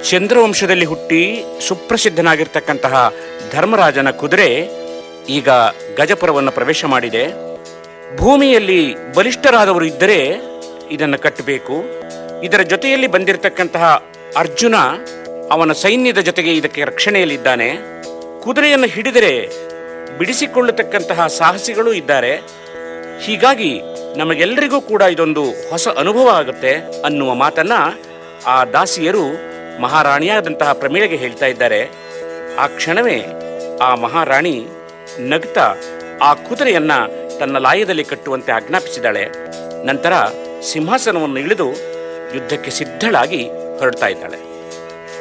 ಚಂದ್ರವಂಶದಲ್ಲಿ ಹುಟ್ಟಿ ಸುಪ್ರಸಿದ್ಧನಾಗಿರ್ತಕ್ಕಂತಹ ಧರ್ಮರಾಜನ ಕುದುರೆ ಈಗ ಗಜಪುರವನ್ನು ಪ್ರವೇಶ ಮಾಡಿದೆ ಭೂಮಿಯಲ್ಲಿ ಬಲಿಷ್ಠರಾದವರು ಇದ್ದರೆ ಇದನ್ನು ಕಟ್ಟಬೇಕು ಇದರ ಜೊತೆಯಲ್ಲಿ ಬಂದಿರತಕ್ಕಂತಹ ಅರ್ಜುನ ಅವನ ಸೈನ್ಯದ ಜೊತೆಗೆ ಇದಕ್ಕೆ ರಕ್ಷಣೆಯಲ್ಲಿದ್ದಾನೆ ಕುದುರೆಯನ್ನು ಹಿಡಿದರೆ ಬಿಡಿಸಿಕೊಳ್ಳತಕ್ಕಂತಹ ಸಾಹಸಿಗಳು ಇದ್ದಾರೆ ಹೀಗಾಗಿ ನಮಗೆಲ್ಲರಿಗೂ ಕೂಡ ಇದೊಂದು ಹೊಸ ಅನುಭವ ಆಗುತ್ತೆ ಅನ್ನುವ ಮಾತನ್ನ ಆ ದಾಸಿಯರು ಮಹಾರಾಣಿಯಾದಂತಹ ಪ್ರಮೀಳೆಗೆ ಹೇಳ್ತಾ ಇದ್ದಾರೆ ಆ ಕ್ಷಣವೇ ಆ ಮಹಾರಾಣಿ ನಗ್ತಾ ಆ ಕುದುರೆಯನ್ನ ತನ್ನ ಲಾಯದಲ್ಲಿ ಕಟ್ಟುವಂತೆ ಆಜ್ಞಾಪಿಸಿದಾಳೆ ನಂತರ ಸಿಂಹಾಸನವನ್ನು ಇಳಿದು ಯುದ್ಧಕ್ಕೆ ಸಿದ್ಧಳಾಗಿ ಹೊರಡ್ತಾ ಇದ್ದಾಳೆ